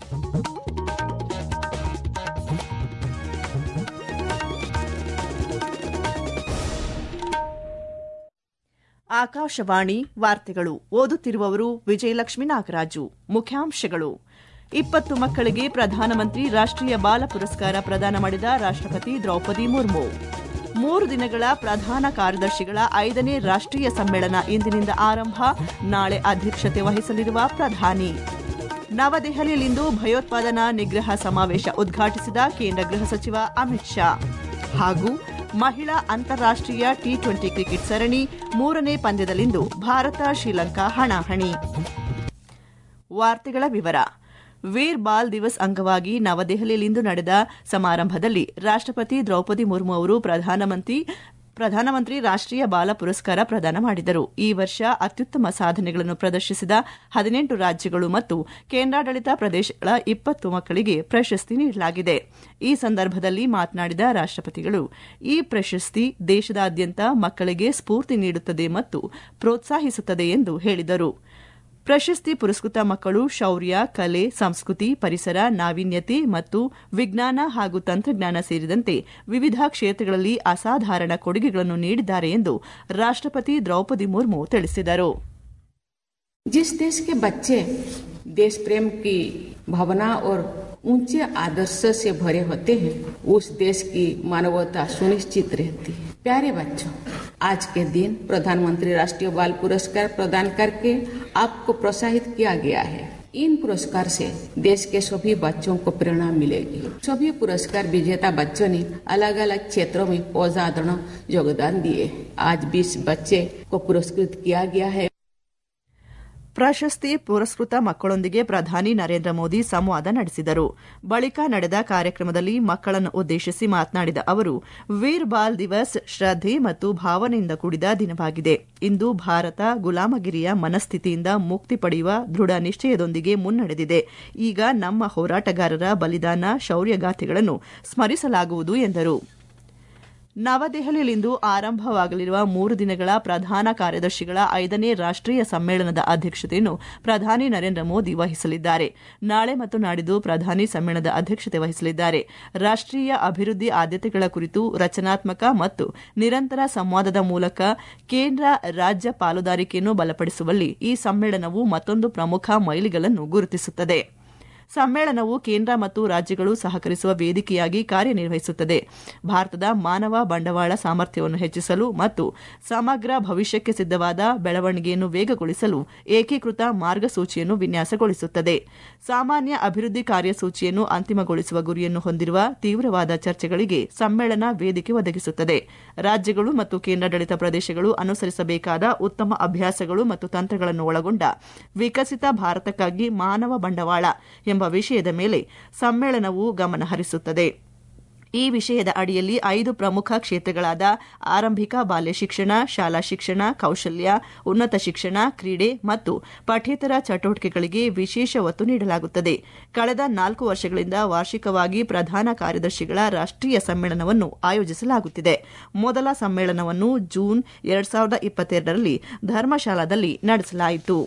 ಆಕಾಶವಾಣಿ ವಾರ್ತೆಗಳು ಓದುತ್ತಿರುವವರು ವಿಜಯಲಕ್ಷ್ಮಿ ನಾಗರಾಜು ಮುಖ್ಯಾಂಶಗಳು ಇಪ್ಪತ್ತು ಮಕ್ಕಳಿಗೆ ಪ್ರಧಾನಮಂತ್ರಿ ರಾಷ್ಟ್ರೀಯ ಬಾಲ ಪುರಸ್ಕಾರ ಪ್ರದಾನ ಮಾಡಿದ ರಾಷ್ಟ್ರಪತಿ ದ್ರೌಪದಿ ಮುರ್ಮು ಮೂರು ದಿನಗಳ ಪ್ರಧಾನ ಕಾರ್ಯದರ್ಶಿಗಳ ಐದನೇ ರಾಷ್ಟ್ರೀಯ ಸಮ್ಮೇಳನ ಇಂದಿನಿಂದ ಆರಂಭ ನಾಳೆ ಅಧ್ಯಕ್ಷತೆ ವಹಿಸಲಿರುವ ಪ್ರಧಾನಿ ನವದೆಹಲಿಯಲ್ಲಿಂದು ಭಯೋತ್ಪಾದನಾ ನಿಗ್ರಹ ಸಮಾವೇಶ ಉದ್ಘಾಟಿಸಿದ ಕೇಂದ್ರ ಗೃಹ ಸಚಿವ ಅಮಿತ್ ಶಾ ಹಾಗೂ ಮಹಿಳಾ ಅಂತಾರಾಷ್ಟೀಯ ಟಿ ಟ್ವೆಂಟಿ ಕ್ರಿಕೆಟ್ ಸರಣಿ ಮೂರನೇ ಪಂದ್ಯದಲ್ಲಿಂದು ಭಾರತ ಶ್ರೀಲಂಕಾ ಹಣಾಹಣಿ ವಾರ್ತೆಗಳ ವಿವರ ವೀರ್ ಬಾಲ್ ದಿವಸ್ ಅಂಗವಾಗಿ ನವದೆಹಲಿಯಲ್ಲಿಂದು ನಡೆದ ಸಮಾರಂಭದಲ್ಲಿ ರಾಷ್ಟ್ರಪತಿ ದ್ರೌಪದಿ ಮುರ್ಮು ಅವರು ಪ್ರಧಾನಮಂತ್ರಿ ಪ್ರಧಾನಮಂತ್ರಿ ರಾಷ್ಟ್ರೀಯ ಬಾಲ ಪುರಸ್ಕಾರ ಪ್ರದಾನ ಮಾಡಿದರು ಈ ವರ್ಷ ಅತ್ಯುತ್ತಮ ಸಾಧನೆಗಳನ್ನು ಪ್ರದರ್ಶಿಸಿದ ಹದಿನೆಂಟು ರಾಜ್ಯಗಳು ಮತ್ತು ಕೇಂದ್ರಾಡಳಿತ ಪ್ರದೇಶಗಳ ಇಪ್ಪತ್ತು ಮಕ್ಕಳಿಗೆ ಪ್ರಶಸ್ತಿ ನೀಡಲಾಗಿದೆ ಈ ಸಂದರ್ಭದಲ್ಲಿ ಮಾತನಾಡಿದ ರಾಷ್ಟ್ರಪತಿಗಳು ಈ ಪ್ರಶಸ್ತಿ ದೇಶದಾದ್ಯಂತ ಮಕ್ಕಳಿಗೆ ಸ್ಫೂರ್ತಿ ನೀಡುತ್ತದೆ ಮತ್ತು ಪ್ರೋತ್ಸಾಹಿಸುತ್ತದೆ ಎಂದು ಹೇಳಿದರು ಪ್ರಶಸ್ತಿ ಪುರಸ್ಕೃತ ಮಕ್ಕಳು ಶೌರ್ಯ ಕಲೆ ಸಂಸ್ಕೃತಿ ಪರಿಸರ ನಾವೀನ್ಯತೆ ಮತ್ತು ವಿಜ್ಞಾನ ಹಾಗೂ ತಂತ್ರಜ್ಞಾನ ಸೇರಿದಂತೆ ವಿವಿಧ ಕ್ಷೇತ್ರಗಳಲ್ಲಿ ಅಸಾಧಾರಣ ಕೊಡುಗೆಗಳನ್ನು ನೀಡಿದ್ದಾರೆ ಎಂದು ರಾಷ್ಟ್ರಪತಿ ದ್ರೌಪದಿ ಮುರ್ಮು ತಿಳಿಸಿದರು जिस देश के बच्चे देश प्रेम की भावना और ऊंचे आदर्श से भरे होते हैं उस देश की मानवता सुनिश्चित रहती है प्यारे बच्चों आज के दिन प्रधानमंत्री राष्ट्रीय बाल पुरस्कार प्रदान करके आपको प्रोत्साहित किया गया है इन पुरस्कार से देश के सभी बच्चों को प्रेरणा मिलेगी सभी पुरस्कार विजेता बच्चों ने अलग अलग क्षेत्रों में असाधारण योगदान दिए आज 20 बच्चे को पुरस्कृत किया गया है ಪ್ರಶಸ್ತಿ ಪುರಸ್ಕೃತ ಮಕ್ಕಳೊಂದಿಗೆ ಪ್ರಧಾನಿ ನರೇಂದ್ರ ಮೋದಿ ಸಂವಾದ ನಡೆಸಿದರು ಬಳಿಕ ನಡೆದ ಕಾರ್ಯಕ್ರಮದಲ್ಲಿ ಮಕ್ಕಳನ್ನು ಉದ್ದೇಶಿಸಿ ಮಾತನಾಡಿದ ಅವರು ವೀರ್ ಬಾಲ್ ದಿವಸ್ ಶ್ರದ್ಧೆ ಮತ್ತು ಭಾವನೆಯಿಂದ ಕೂಡಿದ ದಿನವಾಗಿದೆ ಇಂದು ಭಾರತ ಗುಲಾಮಗಿರಿಯ ಮನಸ್ಥಿತಿಯಿಂದ ಮುಕ್ತಿ ಪಡೆಯುವ ದೃಢ ನಿಶ್ಚಯದೊಂದಿಗೆ ಮುನ್ನಡೆದಿದೆ ಈಗ ನಮ್ಮ ಹೋರಾಟಗಾರರ ಬಲಿದಾನ ಶೌರ್ಯಗಾಥೆಗಳನ್ನು ಸ್ಮರಿಸಲಾಗುವುದು ಎಂದರು ನವದೆಹಲಿಯಲ್ಲಿಂದು ಆರಂಭವಾಗಲಿರುವ ಮೂರು ದಿನಗಳ ಪ್ರಧಾನ ಕಾರ್ಯದರ್ಶಿಗಳ ಐದನೇ ರಾಷ್ಟ್ರೀಯ ಸಮ್ಮೇಳನದ ಅಧ್ಯಕ್ಷತೆಯನ್ನು ಪ್ರಧಾನಿ ನರೇಂದ್ರ ಮೋದಿ ವಹಿಸಲಿದ್ದಾರೆ ನಾಳೆ ಮತ್ತು ನಾಡಿದ್ದು ಪ್ರಧಾನಿ ಸಮ್ಮೇಳನದ ಅಧ್ಯಕ್ಷತೆ ವಹಿಸಲಿದ್ದಾರೆ ರಾಷ್ಟ್ರೀಯ ಅಭಿವೃದ್ಧಿ ಆದ್ಯತೆಗಳ ಕುರಿತು ರಚನಾತ್ಮಕ ಮತ್ತು ನಿರಂತರ ಸಂವಾದದ ಮೂಲಕ ಕೇಂದ್ರ ರಾಜ್ಯ ಪಾಲುದಾರಿಕೆಯನ್ನು ಬಲಪಡಿಸುವಲ್ಲಿ ಈ ಸಮ್ಮೇಳನವು ಮತ್ತೊಂದು ಪ್ರಮುಖ ಮೈಲಿಗಲ್ಲನ್ನು ಗುರುತಿಸುತ್ತದೆ ಸಮ್ಮೇಳನವು ಕೇಂದ್ರ ಮತ್ತು ರಾಜ್ಯಗಳು ಸಹಕರಿಸುವ ವೇದಿಕೆಯಾಗಿ ಕಾರ್ಯನಿರ್ವಹಿಸುತ್ತದೆ ಭಾರತದ ಮಾನವ ಬಂಡವಾಳ ಸಾಮರ್ಥ್ಯವನ್ನು ಹೆಚ್ಚಿಸಲು ಮತ್ತು ಸಮಗ್ರ ಭವಿಷ್ಯಕ್ಕೆ ಸಿದ್ದವಾದ ಬೆಳವಣಿಗೆಯನ್ನು ವೇಗಗೊಳಿಸಲು ಏಕೀಕೃತ ಮಾರ್ಗಸೂಚಿಯನ್ನು ವಿನ್ಯಾಸಗೊಳಿಸುತ್ತದೆ ಸಾಮಾನ್ಯ ಅಭಿವೃದ್ಧಿ ಕಾರ್ಯಸೂಚಿಯನ್ನು ಅಂತಿಮಗೊಳಿಸುವ ಗುರಿಯನ್ನು ಹೊಂದಿರುವ ತೀವ್ರವಾದ ಚರ್ಚೆಗಳಿಗೆ ಸಮ್ಮೇಳನ ವೇದಿಕೆ ಒದಗಿಸುತ್ತದೆ ರಾಜ್ಯಗಳು ಮತ್ತು ಕೇಂದ್ರಾಡಳಿತ ಪ್ರದೇಶಗಳು ಅನುಸರಿಸಬೇಕಾದ ಉತ್ತಮ ಅಭ್ಯಾಸಗಳು ಮತ್ತು ತಂತ್ರಗಳನ್ನು ಒಳಗೊಂಡ ವಿಕಸಿತ ಭಾರತಕ್ಕಾಗಿ ಮಾನವ ಬಂಡವಾಳ ಎಂಬ ವಿಷಯದ ಮೇಲೆ ಸಮ್ಮೇಳನವು ಗಮನ ಹರಿಸುತ್ತದೆ ಈ ವಿಷಯದ ಅಡಿಯಲ್ಲಿ ಐದು ಪ್ರಮುಖ ಕ್ಷೇತ್ರಗಳಾದ ಆರಂಭಿಕ ಬಾಲ್ಯ ಶಿಕ್ಷಣ ಶಾಲಾ ಶಿಕ್ಷಣ ಕೌಶಲ್ಯ ಉನ್ನತ ಶಿಕ್ಷಣ ಕ್ರೀಡೆ ಮತ್ತು ಪಠ್ಯೇತರ ಚಟುವಟಿಕೆಗಳಿಗೆ ವಿಶೇಷ ಒತ್ತು ನೀಡಲಾಗುತ್ತದೆ ಕಳೆದ ನಾಲ್ಕು ವರ್ಷಗಳಿಂದ ವಾರ್ಷಿಕವಾಗಿ ಪ್ರಧಾನ ಕಾರ್ಯದರ್ಶಿಗಳ ರಾಷ್ಟ್ರೀಯ ಸಮ್ಮೇಳನವನ್ನು ಆಯೋಜಿಸಲಾಗುತ್ತಿದೆ ಮೊದಲ ಸಮ್ಮೇಳನವನ್ನು ಜೂನ್ ಎರಡ್ ಸಾವಿರದ ಇಪ್ಪತ್ತೆರಡರಲ್ಲಿ ಧರ್ಮಶಾಲಾದಲ್ಲಿ ನಡೆಸಲಾಯಿತು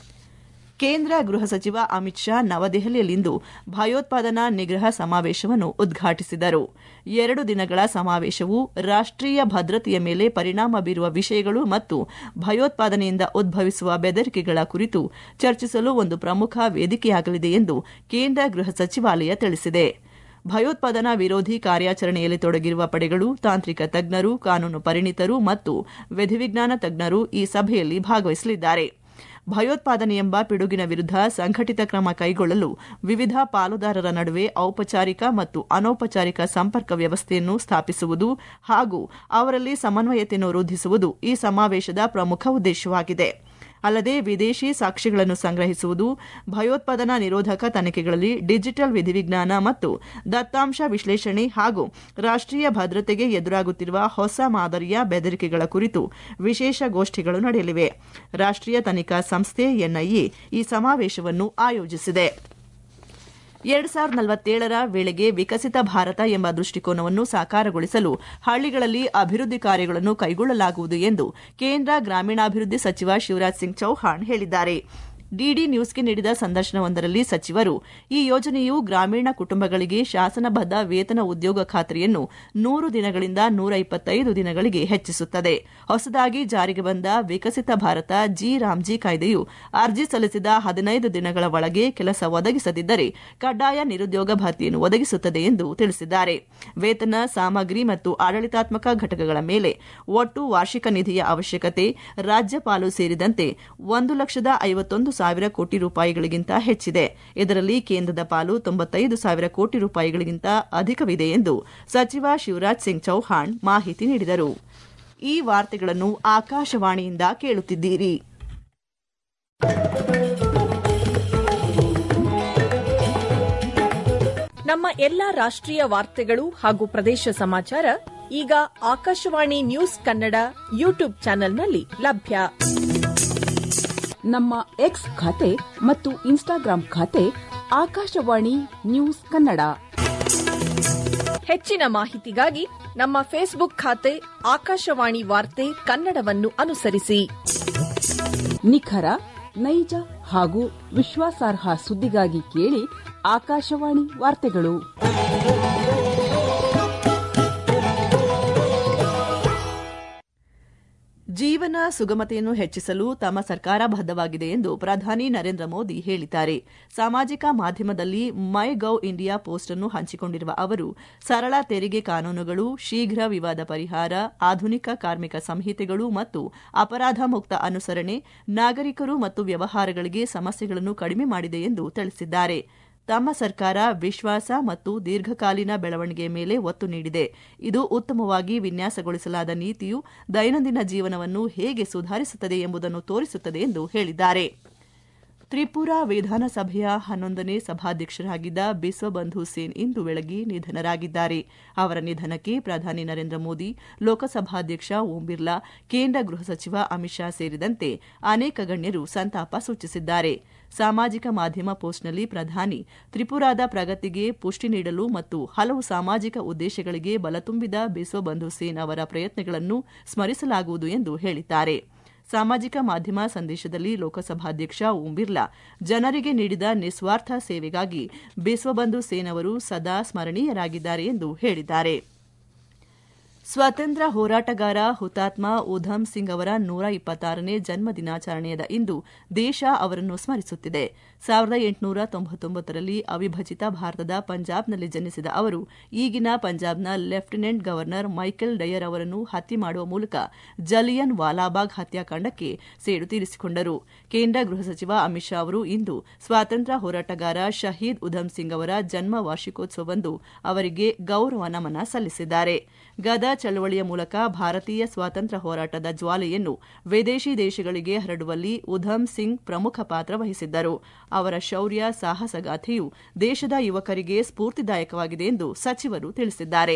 ಕೇಂದ್ರ ಗೃಹ ಸಚಿವ ಅಮಿತ್ ಶಾ ನವದೆಹಲಿಯಲ್ಲಿಂದು ಭಯೋತ್ಪಾದನಾ ನಿಗ್ರಹ ಸಮಾವೇಶವನ್ನು ಉದ್ಘಾಟಿಸಿದರು ಎರಡು ದಿನಗಳ ಸಮಾವೇಶವು ರಾಷ್ಟ್ರೀಯ ಭದ್ರತೆಯ ಮೇಲೆ ಪರಿಣಾಮ ಬೀರುವ ವಿಷಯಗಳು ಮತ್ತು ಭಯೋತ್ಪಾದನೆಯಿಂದ ಉದ್ಭವಿಸುವ ಬೆದರಿಕೆಗಳ ಕುರಿತು ಚರ್ಚಿಸಲು ಒಂದು ಪ್ರಮುಖ ವೇದಿಕೆಯಾಗಲಿದೆ ಎಂದು ಕೇಂದ್ರ ಗೃಹ ಸಚಿವಾಲಯ ತಿಳಿಸಿದೆ ಭಯೋತ್ಪಾದನಾ ವಿರೋಧಿ ಕಾರ್ಯಾಚರಣೆಯಲ್ಲಿ ತೊಡಗಿರುವ ಪಡೆಗಳು ತಾಂತ್ರಿಕ ತಜ್ಞರು ಕಾನೂನು ಪರಿಣಿತರು ಮತ್ತು ವಿಧಿವಿಜ್ಞಾನ ತಜ್ಞರು ಈ ಸಭೆಯಲ್ಲಿ ಭಾಗವಹಿಸಲಿದ್ದಾರೆ ಭಯೋತ್ಪಾದನೆ ಎಂಬ ಪಿಡುಗಿನ ವಿರುದ್ಧ ಸಂಘಟಿತ ಕ್ರಮ ಕೈಗೊಳ್ಳಲು ವಿವಿಧ ಪಾಲುದಾರರ ನಡುವೆ ಔಪಚಾರಿಕ ಮತ್ತು ಅನೌಪಚಾರಿಕ ಸಂಪರ್ಕ ವ್ಯವಸ್ಥೆಯನ್ನು ಸ್ಥಾಪಿಸುವುದು ಹಾಗೂ ಅವರಲ್ಲಿ ಸಮನ್ವಯತೆಯನ್ನು ವೃದ್ಧಿಸುವುದು ಈ ಸಮಾವೇಶದ ಪ್ರಮುಖ ಉದ್ದೇಶವಾಗಿದೆ ಅಲ್ಲದೆ ವಿದೇಶಿ ಸಾಕ್ಷ್ಯಗಳನ್ನು ಸಂಗ್ರಹಿಸುವುದು ಭಯೋತ್ಪಾದನಾ ನಿರೋಧಕ ತನಿಖೆಗಳಲ್ಲಿ ಡಿಜಿಟಲ್ ವಿಧಿವಿಜ್ಞಾನ ಮತ್ತು ದತ್ತಾಂಶ ವಿಶ್ಲೇಷಣೆ ಹಾಗೂ ರಾಷ್ಟ್ರೀಯ ಭದ್ರತೆಗೆ ಎದುರಾಗುತ್ತಿರುವ ಹೊಸ ಮಾದರಿಯ ಬೆದರಿಕೆಗಳ ಕುರಿತು ವಿಶೇಷ ಗೋಷ್ಠಿಗಳು ನಡೆಯಲಿವೆ ರಾಷ್ಟ್ರೀಯ ತನಿಖಾ ಸಂಸ್ಥೆ ಎನ್ಐಎ ಈ ಸಮಾವೇಶವನ್ನು ಆಯೋಜಿಸಿದೆ ಎರಡ್ ಸಾವಿರದ ನಲವತ್ತೇಳರ ವೇಳೆಗೆ ವಿಕಸಿತ ಭಾರತ ಎಂಬ ದೃಷ್ಟಿಕೋನವನ್ನು ಸಾಕಾರಗೊಳಿಸಲು ಹಳ್ಳಿಗಳಲ್ಲಿ ಅಭಿವೃದ್ಧಿ ಕಾರ್ಯಗಳನ್ನು ಕೈಗೊಳ್ಳಲಾಗುವುದು ಎಂದು ಕೇಂದ್ರ ಗ್ರಾಮೀಣಾಭಿವೃದ್ಧಿ ಸಚಿವ ಶಿವರಾಜ್ ಸಿಂಗ್ ಚೌಹಾಣ್ ಹೇಳಿದ್ದಾರೆ ಡಿಡಿ ನ್ಯೂಸ್ಗೆ ನೀಡಿದ ಸಂದರ್ಶನವೊಂದರಲ್ಲಿ ಸಚಿವರು ಈ ಯೋಜನೆಯು ಗ್ರಾಮೀಣ ಕುಟುಂಬಗಳಿಗೆ ಶಾಸನಬದ್ದ ವೇತನ ಉದ್ಯೋಗ ಖಾತ್ರಿಯನ್ನು ನೂರು ದಿನಗಳಿಂದ ನೂರ ಇಪ್ಪತ್ತೈದು ದಿನಗಳಿಗೆ ಹೆಚ್ಚಿಸುತ್ತದೆ ಹೊಸದಾಗಿ ಜಾರಿಗೆ ಬಂದ ವಿಕಸಿತ ಭಾರತ ಜಿ ರಾಮ್ಜಿ ಕಾಯ್ದೆಯು ಅರ್ಜಿ ಸಲ್ಲಿಸಿದ ಹದಿನೈದು ದಿನಗಳ ಒಳಗೆ ಕೆಲಸ ಒದಗಿಸದಿದ್ದರೆ ಕಡ್ಡಾಯ ನಿರುದ್ಯೋಗ ಭತ್ಯೆಯನ್ನು ಒದಗಿಸುತ್ತದೆ ಎಂದು ತಿಳಿಸಿದ್ದಾರೆ ವೇತನ ಸಾಮಗ್ರಿ ಮತ್ತು ಆಡಳಿತಾತ್ಮಕ ಘಟಕಗಳ ಮೇಲೆ ಒಟ್ಟು ವಾರ್ಷಿಕ ನಿಧಿಯ ಅವಶ್ಯಕತೆ ರಾಜ್ಯಪಾಲು ಸೇರಿದಂತೆ ಒಂದು ಲಕ್ಷದ ಐವತ್ತೊಂದು ಸಾವಿರ ಕೋಟಿ ರೂಪಾಯಿಗಳಿಗಿಂತ ಹೆಚ್ಚಿದೆ ಇದರಲ್ಲಿ ಕೇಂದ್ರದ ಪಾಲು ತೊಂಬತ್ತೈದು ಸಾವಿರ ಕೋಟಿ ರೂಪಾಯಿಗಳಿಗಿಂತ ಅಧಿಕವಿದೆ ಎಂದು ಸಚಿವ ಶಿವರಾಜ್ ಸಿಂಗ್ ಚೌಹಾಣ್ ಮಾಹಿತಿ ನೀಡಿದರು ಈ ವಾರ್ತೆಗಳನ್ನು ಆಕಾಶವಾಣಿಯಿಂದ ಕೇಳುತ್ತಿದ್ದೀರಿ ನಮ್ಮ ಎಲ್ಲಾ ರಾಷ್ಟ್ರೀಯ ವಾರ್ತೆಗಳು ಹಾಗೂ ಪ್ರದೇಶ ಸಮಾಚಾರ ಈಗ ಆಕಾಶವಾಣಿ ನ್ಯೂಸ್ ಕನ್ನಡ ಯೂಟ್ಯೂಬ್ ಚಾನೆಲ್ನಲ್ಲಿ ಲಭ್ಯ ನಮ್ಮ ಎಕ್ಸ್ ಖಾತೆ ಮತ್ತು ಇನ್ಸ್ಟಾಗ್ರಾಂ ಖಾತೆ ಆಕಾಶವಾಣಿ ನ್ಯೂಸ್ ಕನ್ನಡ ಹೆಚ್ಚಿನ ಮಾಹಿತಿಗಾಗಿ ನಮ್ಮ ಫೇಸ್ಬುಕ್ ಖಾತೆ ಆಕಾಶವಾಣಿ ವಾರ್ತೆ ಕನ್ನಡವನ್ನು ಅನುಸರಿಸಿ ನಿಖರ ನೈಜ ಹಾಗೂ ವಿಶ್ವಾಸಾರ್ಹ ಸುದ್ದಿಗಾಗಿ ಕೇಳಿ ಆಕಾಶವಾಣಿ ವಾರ್ತೆಗಳು ಜೀವನ ಸುಗಮತೆಯನ್ನು ಹೆಚ್ಚಿಸಲು ತಮ್ಮ ಸರ್ಕಾರ ಬದ್ಧವಾಗಿದೆ ಎಂದು ಪ್ರಧಾನಿ ನರೇಂದ್ರ ಮೋದಿ ಹೇಳಿದ್ದಾರೆ ಸಾಮಾಜಿಕ ಮಾಧ್ಯಮದಲ್ಲಿ ಮೈ ಗೌ ಇಂಡಿಯಾ ಪೋಸ್ಟ್ ಅನ್ನು ಹಂಚಿಕೊಂಡಿರುವ ಅವರು ಸರಳ ತೆರಿಗೆ ಕಾನೂನುಗಳು ಶೀಘ್ರ ವಿವಾದ ಪರಿಹಾರ ಆಧುನಿಕ ಕಾರ್ಮಿಕ ಸಂಹಿತೆಗಳು ಮತ್ತು ಅಪರಾಧ ಮುಕ್ತ ಅನುಸರಣೆ ನಾಗರಿಕರು ಮತ್ತು ವ್ಯವಹಾರಗಳಿಗೆ ಸಮಸ್ಯೆಗಳನ್ನು ಕಡಿಮೆ ಮಾಡಿದೆ ಎಂದು ತಿಳಿಸಿದ್ದಾರೆ ತಮ್ಮ ಸರ್ಕಾರ ವಿಶ್ವಾಸ ಮತ್ತು ದೀರ್ಘಕಾಲೀನ ಬೆಳವಣಿಗೆ ಮೇಲೆ ಒತ್ತು ನೀಡಿದೆ ಇದು ಉತ್ತಮವಾಗಿ ವಿನ್ಯಾಸಗೊಳಿಸಲಾದ ನೀತಿಯು ದೈನಂದಿನ ಜೀವನವನ್ನು ಹೇಗೆ ಸುಧಾರಿಸುತ್ತದೆ ಎಂಬುದನ್ನು ತೋರಿಸುತ್ತದೆ ಎಂದು ಹೇಳಿದ್ದಾರೆ ತ್ರಿಪುರಾ ವಿಧಾನಸಭೆಯ ಹನ್ನೊಂದನೇ ಸಭಾಧ್ಯಕ್ಷರಾಗಿದ್ದ ಬಿಸ್ವಬಂಧು ಸೇನ್ ಇಂದು ಬೆಳಗ್ಗೆ ನಿಧನರಾಗಿದ್ದಾರೆ ಅವರ ನಿಧನಕ್ಕೆ ಪ್ರಧಾನಿ ನರೇಂದ್ರ ಮೋದಿ ಲೋಕಸಭಾಧ್ಯಕ್ಷ ಓಂ ಬಿರ್ಲಾ ಕೇಂದ್ರ ಗೃಹ ಸಚಿವ ಅಮಿತ್ ಶಾ ಸೇರಿದಂತೆ ಅನೇಕ ಗಣ್ಯರು ಸಂತಾಪ ಸೂಚಿಸಿದ್ದಾರೆ ಸಾಮಾಜಿಕ ಮಾಧ್ಯಮ ಪೋಸ್ಟ್ನಲ್ಲಿ ಪ್ರಧಾನಿ ತ್ರಿಪುರಾದ ಪ್ರಗತಿಗೆ ಪುಷ್ಟಿ ನೀಡಲು ಮತ್ತು ಹಲವು ಸಾಮಾಜಿಕ ಉದ್ದೇಶಗಳಿಗೆ ಬಲತುಂಬಿದ ಬಿಸ್ವಬಂಧು ಸೇನ್ ಅವರ ಪ್ರಯತ್ನಗಳನ್ನು ಸ್ಮರಿಸಲಾಗುವುದು ಎಂದು ಹೇಳಿದ್ದಾರೆ ಸಾಮಾಜಿಕ ಮಾಧ್ಯಮ ಸಂದೇಶದಲ್ಲಿ ಲೋಕಸಭಾಧ್ಯಕ್ಷ ಓಂ ಬಿರ್ಲಾ ಜನರಿಗೆ ನೀಡಿದ ನಿಸ್ವಾರ್ಥ ಸೇವೆಗಾಗಿ ಬಿಸ್ವಬಂಧು ಸೇನ್ ಅವರು ಸದಾ ಸ್ಮರಣೀಯರಾಗಿದ್ದಾರೆ ಎಂದು ಹೇಳಿದ್ದಾರೆ ಸ್ವಾತಂತ್ರ್ಯ ಹೋರಾಟಗಾರ ಹುತಾತ್ಮ ಉಧಮ್ ಸಿಂಗ್ ಅವರ ನೂರ ಇಪ್ಪತ್ತಾರನೇ ಜನ್ಮ ದಿನಾಚರಣೆಯಾದ ಇಂದು ದೇಶ ಅವರನ್ನು ಸ್ಮರಿಸುತ್ತಿದೆ ಸಾವಿರದ ಎಂಟುನೂರ ತೊಂಬತ್ತೊಂಬತ್ತರಲ್ಲಿ ಅವಿಭಜಿತ ಭಾರತದ ಪಂಜಾಬ್ನಲ್ಲಿ ಜನಿಸಿದ ಅವರು ಈಗಿನ ಪಂಜಾಬ್ನ ಲೆಫ್ಟಿನೆಂಟ್ ಗವರ್ನರ್ ಮೈಕೆಲ್ ಡಯರ್ ಅವರನ್ನು ಹತ್ಯೆ ಮಾಡುವ ಮೂಲಕ ಜಲಿಯನ್ ವಾಲಾಬಾಗ್ ಹತ್ಯಾಕಾಂಡಕ್ಕೆ ಸೇಡು ತೀರಿಸಿಕೊಂಡರು ಕೇಂದ್ರ ಗೃಹ ಸಚಿವ ಅಮಿತ್ ಶಾ ಅವರು ಇಂದು ಸ್ವಾತಂತ್ರ್ಯ ಹೋರಾಟಗಾರ ಶಹೀದ್ ಉಧಮ್ ಸಿಂಗ್ ಅವರ ಜನ್ಮ ವಾರ್ಷಿಕೋತ್ಸವದಂದು ಅವರಿಗೆ ಗೌರವ ನಮನ ಸಲ್ಲಿಸಿದ್ದಾರೆ ಗದಾ ಚಳವಳಿಯ ಮೂಲಕ ಭಾರತೀಯ ಸ್ವಾತಂತ್ರ್ಯ ಹೋರಾಟದ ಜ್ವಾಲೆಯನ್ನು ವಿದೇಶಿ ದೇಶಗಳಿಗೆ ಹರಡುವಲ್ಲಿ ಉಧಮ್ ಸಿಂಗ್ ಪ್ರಮುಖ ಪಾತ್ರ ವಹಿಸಿದ್ದರು ಅವರ ಶೌರ್ಯ ಸಾಹಸಗಾಥೆಯು ದೇಶದ ಯುವಕರಿಗೆ ಸ್ಫೂರ್ತಿದಾಯಕವಾಗಿದೆ ಎಂದು ಸಚಿವರು ತಿಳಿಸಿದ್ದಾರೆ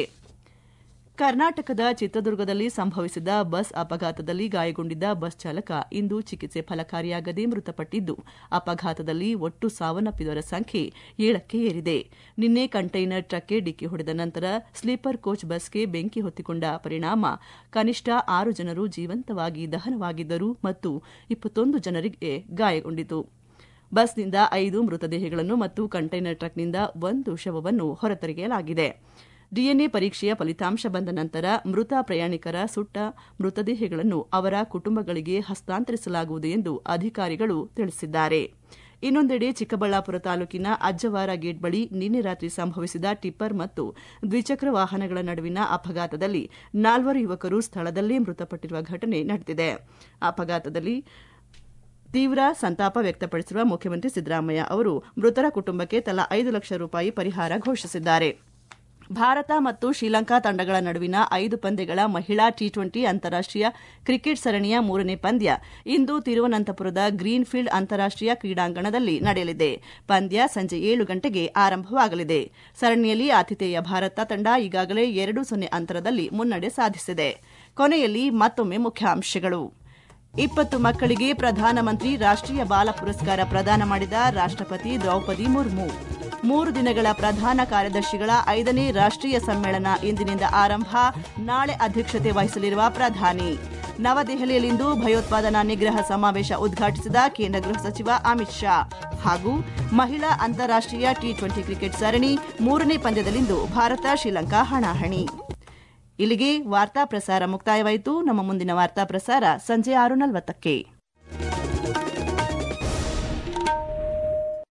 ಕರ್ನಾಟಕದ ಚಿತ್ರದುರ್ಗದಲ್ಲಿ ಸಂಭವಿಸಿದ ಬಸ್ ಅಪಘಾತದಲ್ಲಿ ಗಾಯಗೊಂಡಿದ್ದ ಬಸ್ ಚಾಲಕ ಇಂದು ಚಿಕಿತ್ಸೆ ಫಲಕಾರಿಯಾಗದೆ ಮೃತಪಟ್ಟಿದ್ದು ಅಪಘಾತದಲ್ಲಿ ಒಟ್ಟು ಸಾವನ್ನಪ್ಪಿದವರ ಸಂಖ್ಯೆ ಏಳಕ್ಕೆ ಏರಿದೆ ನಿನ್ನೆ ಕಂಟೈನರ್ ಟ್ರಕ್ಗೆ ಡಿಕ್ಕಿ ಹೊಡೆದ ನಂತರ ಸ್ಲೀಪರ್ ಕೋಚ್ ಬಸ್ಗೆ ಬೆಂಕಿ ಹೊತ್ತಿಕೊಂಡ ಪರಿಣಾಮ ಕನಿಷ್ಠ ಆರು ಜನರು ಜೀವಂತವಾಗಿ ದಹನವಾಗಿದ್ದರು ಮತ್ತು ಇಪ್ಪತ್ತೊಂದು ಜನರಿಗೆ ಗಾಯಗೊಂಡಿತು ಬಸ್ನಿಂದ ಐದು ಮೃತದೇಹಗಳನ್ನು ಮತ್ತು ಕಂಟೈನರ್ ಟ್ರಕ್ನಿಂದ ಒಂದು ಶವವನ್ನು ಹೊರತೆಗೆಯಲಾಗಿದೆ ಡಿಎನ್ಎ ಪರೀಕ್ಷೆಯ ಫಲಿತಾಂಶ ಬಂದ ನಂತರ ಮೃತ ಪ್ರಯಾಣಿಕರ ಸುಟ್ಟ ಮೃತದೇಹಗಳನ್ನು ಅವರ ಕುಟುಂಬಗಳಿಗೆ ಹಸ್ತಾಂತರಿಸಲಾಗುವುದು ಎಂದು ಅಧಿಕಾರಿಗಳು ತಿಳಿಸಿದ್ದಾರೆ ಇನ್ನೊಂದೆಡೆ ಚಿಕ್ಕಬಳ್ಳಾಪುರ ತಾಲೂಕಿನ ಅಜ್ಜವಾರ ಗೇಟ್ ಬಳಿ ನಿನ್ನೆ ರಾತ್ರಿ ಸಂಭವಿಸಿದ ಟಿಪ್ಪರ್ ಮತ್ತು ದ್ವಿಚಕ್ರ ವಾಹನಗಳ ನಡುವಿನ ಅಪಘಾತದಲ್ಲಿ ನಾಲ್ವರು ಯುವಕರು ಸ್ಥಳದಲ್ಲೇ ಮೃತಪಟ್ಟಿರುವ ಘಟನೆ ನಡೆದಿದೆ ಅಪಘಾತದಲ್ಲಿ ತೀವ್ರ ಸಂತಾಪ ವ್ಯಕ್ತಪಡಿಸಿರುವ ಮುಖ್ಯಮಂತ್ರಿ ಸಿದ್ದರಾಮಯ್ಯ ಅವರು ಮೃತರ ಕುಟುಂಬಕ್ಕೆ ತಲಾ ಐದು ಲಕ್ಷ ರೂಪಾಯಿ ಪರಿಹಾರ ಘೋಷಿಸಿದ್ದಾರೆ ಭಾರತ ಮತ್ತು ಶ್ರೀಲಂಕಾ ತಂಡಗಳ ನಡುವಿನ ಐದು ಪಂದ್ಯಗಳ ಮಹಿಳಾ ಟಿ ಟ್ವೆಂಟಿ ಅಂತಾರಾಷ್ಟೀಯ ಕ್ರಿಕೆಟ್ ಸರಣಿಯ ಮೂರನೇ ಪಂದ್ಯ ಇಂದು ತಿರುವನಂತಪುರದ ಗ್ರೀನ್ ಫೀಲ್ಡ್ ಅಂತಾರಾಷ್ಟೀಯ ಕ್ರೀಡಾಂಗಣದಲ್ಲಿ ನಡೆಯಲಿದೆ ಪಂದ್ಯ ಸಂಜೆ ಏಳು ಗಂಟೆಗೆ ಆರಂಭವಾಗಲಿದೆ ಸರಣಿಯಲ್ಲಿ ಆತಿಥೇಯ ಭಾರತ ತಂಡ ಈಗಾಗಲೇ ಎರಡು ಸೊನ್ನೆ ಅಂತರದಲ್ಲಿ ಮುನ್ನಡೆ ಸಾಧಿಸಿದೆ ಕೊನೆಯಲ್ಲಿ ಮತ್ತೊಮ್ಮೆ ಮುಖ್ಯಾಂಶಗಳು ಇಪ್ಪತ್ತು ಮಕ್ಕಳಿಗೆ ಪ್ರಧಾನಮಂತ್ರಿ ರಾಷ್ಟ್ರೀಯ ಬಾಲ ಪುರಸ್ಕಾರ ಪ್ರದಾನ ಮಾಡಿದ ರಾಷ್ಟ್ರಪತಿ ದ್ರೌಪದಿ ಮುರ್ಮು ಮೂರು ದಿನಗಳ ಪ್ರಧಾನ ಕಾರ್ಯದರ್ಶಿಗಳ ಐದನೇ ರಾಷ್ಟ್ರೀಯ ಸಮ್ಮೇಳನ ಇಂದಿನಿಂದ ಆರಂಭ ನಾಳೆ ಅಧ್ಯಕ್ಷತೆ ವಹಿಸಲಿರುವ ಪ್ರಧಾನಿ ನವದೆಹಲಿಯಲ್ಲಿಂದು ಭಯೋತ್ಪಾದನಾ ನಿಗ್ರಹ ಸಮಾವೇಶ ಉದ್ಘಾಟಿಸಿದ ಕೇಂದ್ರ ಗೃಹ ಸಚಿವ ಅಮಿತ್ ಶಾ ಹಾಗೂ ಮಹಿಳಾ ಅಂತಾರಾಷ್ಟೀಯ ಟಿ ಟ್ವೆಂಟಿ ಕ್ರಿಕೆಟ್ ಸರಣಿ ಮೂರನೇ ಪಂದ್ಯದಲ್ಲಿಂದು ಭಾರತ ಶ್ರೀಲಂಕಾ ಹಣಾಹಣಿ ಇಲ್ಲಿಗೆ ವಾರ್ತಾ ಪ್ರಸಾರ ಮುಕ್ತಾಯವಾಯಿತು ನಮ್ಮ ಮುಂದಿನ ವಾರ್ತಾ ಪ್ರಸಾರ ಸಂಜೆ ಆರು ನಲವತ್ತಕ್ಕೆ